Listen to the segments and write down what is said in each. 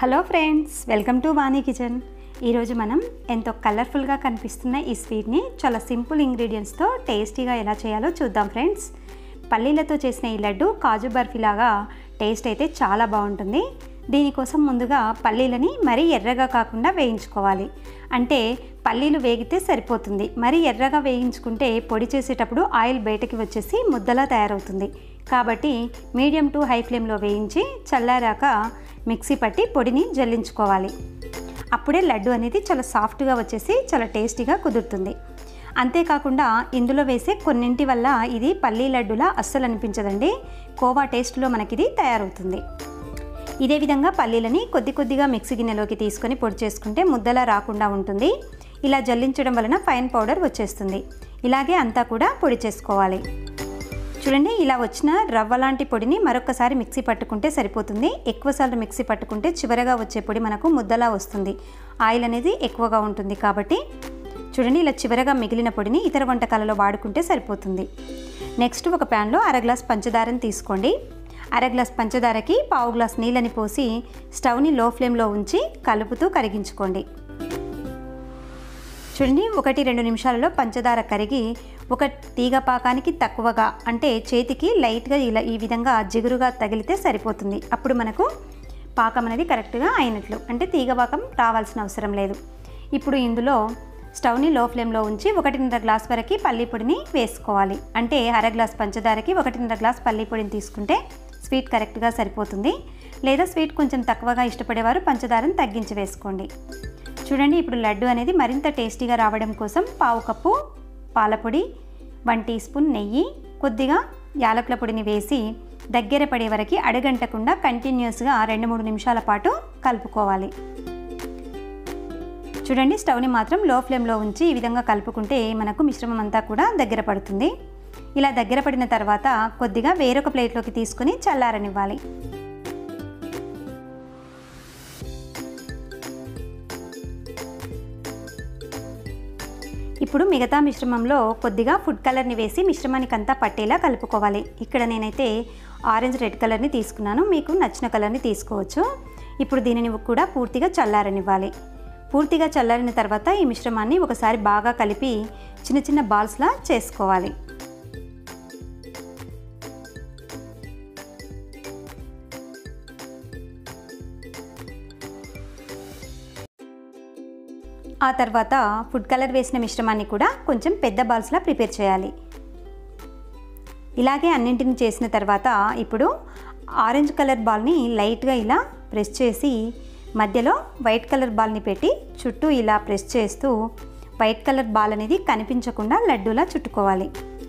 hello friends welcome to Vani kitchen ఈరోజు మనం ఎంతో కలర్ఫుల్గా కనిపిస్తున్న ఈ స్వీట్ని చాలా సింపుల్ ఇంగ్రీడియంట్స్తో టేస్టీగా ఎలా చేయాలో చూద్దాం ఫ్రెండ్స్ పల్లీలతో చేసిన ఈ లడ్డు కాజు బర్ఫీలాగా టేస్ట్ అయితే చాలా బాగుంటుంది దీనికోసం ముందుగా పల్లీలని మరీ ఎర్రగా కాకుండా వేయించుకోవాలి అంటే పల్లీలు వేగితే సరిపోతుంది మరీ ఎర్రగా వేయించుకుంటే పొడి చేసేటప్పుడు ఆయిల్ బయటకి వచ్చేసి ముద్దలా తయారవుతుంది కాబట్టి మీడియం టు హై ఫ్లేమ్లో వేయించి చల్లారాక మిక్సీ పట్టి పొడిని జల్లించుకోవాలి అప్పుడే లడ్డు అనేది చాలా సాఫ్ట్గా వచ్చేసి చాలా టేస్టీగా కుదురుతుంది అంతేకాకుండా ఇందులో వేసే కొన్నింటి వల్ల ఇది పల్లీ లడ్డులా అస్సలు అనిపించదండి కోవా టేస్ట్లో మనకిది తయారవుతుంది ఇదే విధంగా పల్లీలని కొద్ది కొద్దిగా మిక్సీ గిన్నెలోకి తీసుకొని పొడి చేసుకుంటే ముద్దలా రాకుండా ఉంటుంది ఇలా జల్లించడం వలన ఫైన్ పౌడర్ వచ్చేస్తుంది ఇలాగే అంతా కూడా పొడి చేసుకోవాలి చూడండి ఇలా వచ్చిన రవ్వ లాంటి పొడిని మరొకసారి మిక్సీ పట్టుకుంటే సరిపోతుంది ఎక్కువసార్లు మిక్సీ పట్టుకుంటే చివరగా వచ్చే పొడి మనకు ముద్దలా వస్తుంది ఆయిల్ అనేది ఎక్కువగా ఉంటుంది కాబట్టి చూడండి ఇలా చివరగా మిగిలిన పొడిని ఇతర వంటకాలలో వాడుకుంటే సరిపోతుంది నెక్స్ట్ ఒక ప్యాన్లో అర గ్లాస్ పంచదారని తీసుకోండి అర గ్లాస్ పంచదారకి పావు గ్లాస్ నీళ్ళని పోసి స్టవ్ని లో ఫ్లేమ్లో ఉంచి కలుపుతూ కరిగించుకోండి చూడండి ఒకటి రెండు నిమిషాలలో పంచదార కరిగి ఒక తీగ పాకానికి తక్కువగా అంటే చేతికి లైట్గా ఇలా ఈ విధంగా జిగురుగా తగిలితే సరిపోతుంది అప్పుడు మనకు పాకం అనేది కరెక్ట్గా అయినట్లు అంటే తీగ పాకం రావాల్సిన అవసరం లేదు ఇప్పుడు ఇందులో స్టవ్ని లో ఫ్లేమ్లో ఉంచి ఒకటిన్నర గ్లాస్ వరకు పల్లీ పొడిని వేసుకోవాలి అంటే అర గ్లాస్ పంచదారకి ఒకటిన్నర గ్లాస్ పల్లీ పొడిని తీసుకుంటే స్వీట్ కరెక్ట్గా సరిపోతుంది లేదా స్వీట్ కొంచెం తక్కువగా ఇష్టపడేవారు పంచదారని తగ్గించి వేసుకోండి చూడండి ఇప్పుడు లడ్డు అనేది మరింత టేస్టీగా రావడం కోసం పావు కప్పు పాలపొడి వన్ టీ స్పూన్ నెయ్యి కొద్దిగా యాలకుల పొడిని వేసి దగ్గర పడే వరకు అడగంటకుండా కంటిన్యూస్గా రెండు మూడు నిమిషాల పాటు కలుపుకోవాలి చూడండి స్టవ్ని మాత్రం లో ఫ్లేమ్లో ఉంచి ఈ విధంగా కలుపుకుంటే మనకు మిశ్రమం అంతా కూడా దగ్గర పడుతుంది ఇలా దగ్గర పడిన తర్వాత కొద్దిగా వేరొక ప్లేట్లోకి తీసుకొని చల్లారనివ్వాలి ఇప్పుడు మిగతా మిశ్రమంలో కొద్దిగా ఫుడ్ కలర్ని వేసి మిశ్రమానికి అంతా పట్టేలా కలుపుకోవాలి ఇక్కడ నేనైతే ఆరెంజ్ రెడ్ కలర్ని తీసుకున్నాను మీకు నచ్చిన కలర్ని తీసుకోవచ్చు ఇప్పుడు దీనిని కూడా పూర్తిగా చల్లారనివ్వాలి పూర్తిగా చల్లారిన తర్వాత ఈ మిశ్రమాన్ని ఒకసారి బాగా కలిపి చిన్న చిన్న బాల్స్లా చేసుకోవాలి ఆ తర్వాత ఫుడ్ కలర్ వేసిన మిశ్రమాన్ని కూడా కొంచెం పెద్ద బాల్స్లా ప్రిపేర్ చేయాలి ఇలాగే అన్నింటిని చేసిన తర్వాత ఇప్పుడు ఆరెంజ్ కలర్ బాల్ని లైట్గా ఇలా ప్రెస్ చేసి మధ్యలో వైట్ కలర్ బాల్ని పెట్టి చుట్టూ ఇలా ప్రెస్ చేస్తూ వైట్ కలర్ బాల్ అనేది కనిపించకుండా లడ్డూలా చుట్టుకోవాలి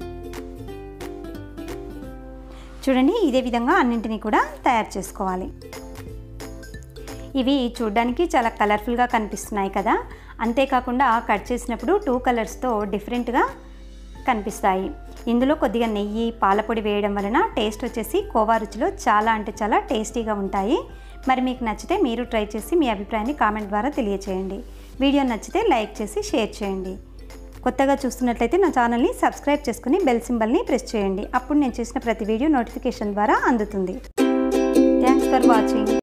చూడండి ఇదే విధంగా అన్నింటినీ కూడా తయారు చేసుకోవాలి ఇవి చూడ్డానికి చాలా కలర్ఫుల్గా కనిపిస్తున్నాయి కదా అంతేకాకుండా కట్ చేసినప్పుడు టూ కలర్స్తో డిఫరెంట్గా కనిపిస్తాయి ఇందులో కొద్దిగా నెయ్యి పాలపొడి వేయడం వలన టేస్ట్ వచ్చేసి కోవా రుచిలో చాలా అంటే చాలా టేస్టీగా ఉంటాయి మరి మీకు నచ్చితే మీరు ట్రై చేసి మీ అభిప్రాయాన్ని కామెంట్ ద్వారా తెలియచేయండి వీడియో నచ్చితే లైక్ చేసి షేర్ చేయండి కొత్తగా చూస్తున్నట్లయితే నా ఛానల్ని సబ్స్క్రైబ్ చేసుకుని బెల్ సింబల్ని ప్రెస్ చేయండి అప్పుడు నేను చేసిన ప్రతి వీడియో నోటిఫికేషన్ ద్వారా అందుతుంది థ్యాంక్స్ ఫర్ వాచింగ్